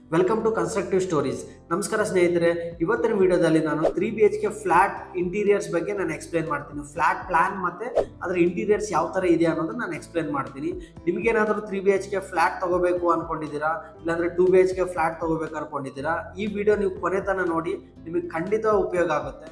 welcome to constructive stories ನಮಸ್ಕಾರ ಸ್ನೇಹಿತರೆ ಇವತ್ತಿನ ವಿಡಿಯೋದಲ್ಲಿ ನಾನು three B H K flat interiors ಬಗ್ಗೆ ನಾನು ಎಕ್ಸ್ಪ್ಲೇನ್ ಮಾಡ್ತೀನಿ ಫ್ಲಾಟ್ ಪ್ಲಾನ್ ಮತ್ತೆ ಅದರ ಇಂಟೀರಿಯರ್ಸ್ ಯಾವ ಥರ ಇದೆ ಅನ್ನೋದನ್ನ ನಾನು ಎಕ್ಸ್ಪ್ಲೇನ್ ಮಾಡ್ತೀನಿ ನಿಮಗೇನಾದರೂ three B H K flat ತಗೋಬೇಕು ಅನ್ಕೊಂಡಿದ್ದೀರಾ ಇಲ್ಲಾಂದ್ರೆ two B H K flat ತಗೋಬೇಕು ಅನ್ಕೊಂಡಿದ್ದೀರಾ ಈ ವಿಡಿಯೋ ನೀವು ಕೊನೆ ತನಕ ನೋಡಿ ನಿಮಗೆ ಖಂಡಿತ ಉಪಯೋಗ ಆಗುತ್ತೆ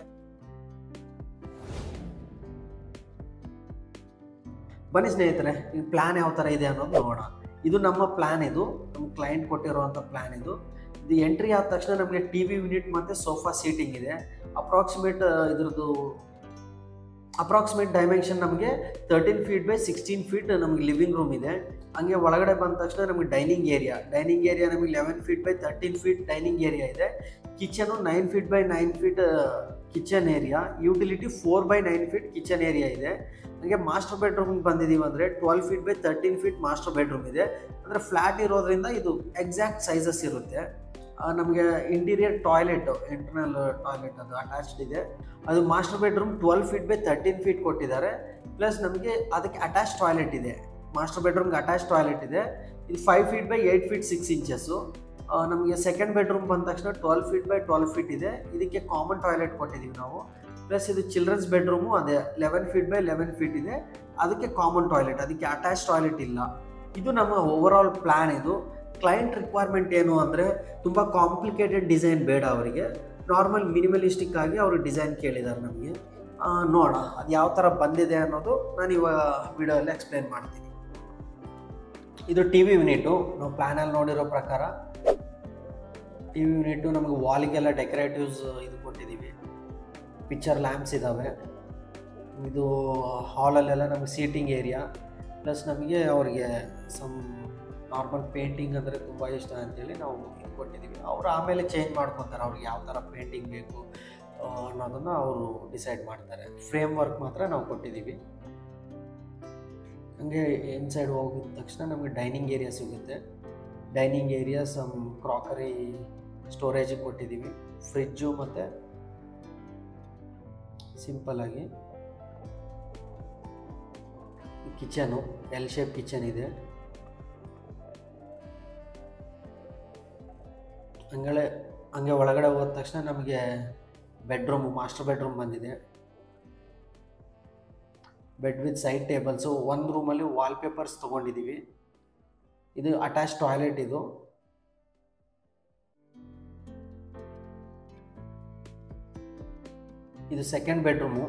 ಬನ್ನಿ ಸ್ನೇಹಿತರೆ ಈ ಪ್ಲಾನ್ ಯಾವ ಥರ ಇದೆ ಅನ್ನೋದು ನೋಡೋಣ ಇದು ನಮ್ಮ ಪ್ಲಾನ್ ಇದು ನಮ್ಮ ಕ್ಲೈಂಟ್ ಕೊಟ್ಟಿರುವಂಥ ಪ್ಲಾನ್ ಇದು ಇದು ಎಂಟ್ರಿ ಆದ ತಕ್ಷಣ ನಮಗೆ ಟಿ ವಿ ಯೂನಿಟ್ ಮತ್ತು ಸೋಫಾ ಸೀಟಿಂಗ್ ಇದೆ ಅಪ್ರಾಕ್ಸಿಮೇಟ್ ಇದ್ರದ್ದು ಅಪ್ರಾಕ್ಸಿಮೇಟ್ ಡೈಮೆನ್ಷನ್ ನಮಗೆ thirteen feet by sixteen feet ನಮಗೆ ಲಿವಿಂಗ್ ರೂಮ್ ಇದೆ ಹಂಗೆ ಒಳಗಡೆ ಬಂದ ತಕ್ಷಣ ನಮಗೆ ಡೈನಿಂಗ್ ಏರಿಯಾ ಡೈನಿಂಗ್ ಏರಿಯಾ ನಮಗೆ eleven feet by thirteen feet dining area ಇದೆ kitchen nine feet by nine feet kitchen area utility four by nine feet kitchen area ಇದೆ ಹಾಗೆ ಮಾಸ್ಟರ್ ಬೆಡ್ರೂಮ್ಗೆ ಬಂದಿದ್ದೀವಿ ಅಂದರೆ twelve feet by thirteen feet master bedroom ಇದೆ ಅಂದರೆ flat ಇರೋದ್ರಿಂದ ಇದು ಎಕ್ಸಾಕ್ಟ್ ಸೈಜಸ್ ಇರುತ್ತೆ ನಮಗೆ ಇಂಟೀರಿಯರ್ ಟಾಯ್ಲೆಟ್ ಇಂಟರ್ನಲ್ ಟಾಯ್ಲೆಟ್ ಅದು ಅಟ್ಯಾಚ್ಡ್ ಇದೆ ಅದು master bedroom twelve feet by thirteen feet ಕೊಟ್ಟಿದ್ದಾರೆ ಪ್ಲಸ್ ನಮಗೆ ಅದಕ್ಕೆ ಅಟ್ಯಾಚ್ ಟಾಯ್ಲೆಟ್ ಇದೆ ಮಾಸ್ಟರ್ ಬೆಡ್ರೂಮ್ಗೆ ಅಟ್ಯಾಚ್ ಟಾಯ್ಲೆಟ್ ಇದೆ ಇದು five feet by eight feet six inches ನಮಗೆ ಸೆಕೆಂಡ್ ಬೆಡ್ರೂಮ್ ಬಂದ ತಕ್ಷಣ twelve feet by twelve feet ಇದೆ ಇದಕ್ಕೆ ಕಾಮನ್ ಟಾಯ್ಲೆಟ್ ಕೊಟ್ಟಿದ್ದೀವಿ ನಾವು ಪ್ಲಸ್ ಇದು ಚಿಲ್ಡ್ರನ್ಸ್ ಬೆಡ್ರೂಮು ಅದೇ eleven feet by eleven feet ಇದೆ ಅದಕ್ಕೆ ಕಾಮನ್ ಟಾಯ್ಲೆಟ್ ಅದಕ್ಕೆ ಅಟ್ಯಾಚ್ ಟಾಯ್ಲೆಟ್ ಇಲ್ಲ ಇದು ನಮ್ಮ ಓವರ್ ಆಲ್ ಪ್ಲ್ಯಾನ್ ಇದು ಕ್ಲೈಂಟ್ ರಿಕ್ವೈರ್ಮೆಂಟ್ ಏನು ಅಂದರೆ ತುಂಬ ಕಾಂಪ್ಲಿಕೇಟೆಡ್ ಡಿಸೈನ್ ಬೇಡ ಅವರಿಗೆ ನಾರ್ಮಲ್ ಮಿನಿಮಲಿಸ್ಟಿಕ್ ಆಗಿ ಅವರು ಡಿಸೈನ್ ಕೇಳಿದ್ದಾರೆ ನಮಗೆ ನೋಡೋಣ ಅದು ಯಾವ ಥರ ಬಂದಿದೆ ಅನ್ನೋದು ನಾನು ಇವಾಗ ವಿಡಿಯೋಲ್ಲಿ ಎಕ್ಸ್ಪ್ಲೇನ್ ಮಾಡ್ತೀನಿ ಇದು ಟಿ ವಿ ಯೂನಿಟು ನಾವು ಪ್ಲ್ಯಾನಲ್ಲಿ ನೋಡಿರೋ ಪ್ರಕಾರ ಟಿ ವಿ ಯೂನಿಟು ನಮಗೆ ವಾಲಿಗೆಲ್ಲ ಡೆಕೋರೇಟಿವ್ಸ್ ಇದು ಕೊಟ್ಟಿದ್ದೀವಿ ಪಿಕ್ಚರ್ ಲ್ಯಾಂಪ್ಸ್ ಇದ್ದಾವೆ ಇದು ಹಾಲಲ್ಲೆಲ್ಲ ನಮಗೆ ಸೀಟಿಂಗ್ ಏರಿಯಾ ಪ್ಲಸ್ ನಮಗೆ ಅವರಿಗೆ ಸಮ್ ನಾರ್ಮಲ್ ಪೇಂಟಿಂಗ್ ಅಂದರೆ ತುಂಬ ಇಷ್ಟ ಅಂತೇಳಿ ನಾವು ಇದು ಕೊಟ್ಟಿದ್ದೀವಿ ಅವರು ಆಮೇಲೆ ಚೇಂಜ್ ಮಾಡ್ಕೊತಾರೆ ಅವ್ರಿಗೆ ಯಾವ ಥರ ಪೇಂಟಿಂಗ್ ಬೇಕು ಅನ್ನೋದನ್ನು ಅವರು ಡಿಸೈಡ್ ಮಾಡ್ತಾರೆ ಫ್ರೇಮ್ ವರ್ಕ್ ಮಾತ್ರ ನಾವು ಕೊಟ್ಟಿದ್ದೀವಿ ಹಂಗೆ ಇನ್ಸೈಡ್ ಹೋಗಿದ ತಕ್ಷಣ ನಮಗೆ ಡೈನಿಂಗ್ ಏರಿಯಾ ಸಿಗುತ್ತೆ ಡೈನಿಂಗ್ ಏರಿಯಾ ಸಮ್ ಕ್ರಾಕರಿ ಸ್ಟೋರೇಜಿಗೆ ಕೊಟ್ಟಿದ್ದೀವಿ ಫ್ರಿಜ್ಜು ಮತ್ತು ಸಿಂಪಲ್ ಆಗಿ ಕಿಚನು ಎಲ್ ಶೇಪ್ ಕಿಚನ್ ಇದೆ ಹಂಗಳೆ ಹಂಗೆ ಒಳಗಡೆ ಹೋದ ತಕ್ಷಣ ನಮಗೆ ಬೆಡ್ರೂಮು ಮಾಸ್ಟರ್ ಬೆಡ್ರೂಮ್ ಬಂದಿದೆ ಬೆಡ್ ವಿತ್ ಸೈಡ್ ಟೇಬಲ್ಸು ಒಂದು ರೂಮಲ್ಲಿ ವಾಲ್ಪೇಪರ್ಸ್ ತೊಗೊಂಡಿದ್ದೀವಿ ಇದು ಅಟ್ಯಾಚ್ ಟಾಯ್ಲೆಟ್ ಇದು ಇದು ಸೆಕೆಂಡ್ ಬೆಡ್ರೂಮು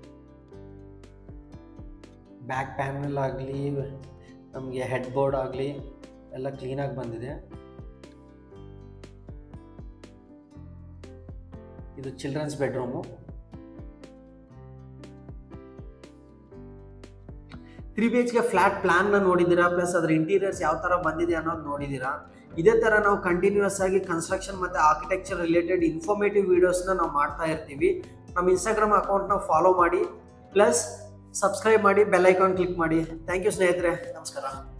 ಬ್ಯಾಕ್ ಪ್ಯಾನಲ್ ಆಗಲಿ ನಮಗೆ ಹೆಡ್ ಬೋರ್ಡ್ ಆಗಲಿ ಎಲ್ಲ ಕ್ಲೀನಾಗಿ ಬಂದಿದೆ ಇದು children's bedroom three B H K flat ಪ್ಲಾನ್ನ ನೋಡಿದ್ದೀರಾ ಪ್ಲಸ್ ಅದರ ಇಂಟೀರಿಯರ್ಸ್ ಯಾವ ಥರ ಬಂದಿದೆ ಅನ್ನೋದು ನೋಡಿದ್ದೀರಾ ಇದೇ ಥರ ನಾವು ಕಂಟಿನ್ಯೂಸ್ ಆಗಿ ಕನ್ಸ್ಟ್ರಕ್ಷನ್ ಮತ್ತು ಆರ್ಕಿಟೆಕ್ಚರ್ ರಿಲೇಟೆಡ್ ಇನ್ಫಾರ್ಮೇಟಿವ್ ವೀಡಿಯೋಸ್ನ ನಾವು ಮಾಡ್ತಾ ಇರ್ತೀವಿ ನಮ್ಮ ಇನ್ಸ್ಟಾಗ್ರಾಮ್ ಅಕೌಂಟ್ನ ಫಾಲೋ ಮಾಡಿ ಪ್ಲಸ್ ಸಬ್ಸ್ಕ್ರೈಬ್ ಮಾಡಿ ಬೆಲ್ ಐಕಾನ್ ಕ್ಲಿಕ್ ಮಾಡಿ ಥ್ಯಾಂಕ್ ಯು ಸ್ನೇಹಿತರೆ ನಮಸ್ಕಾರ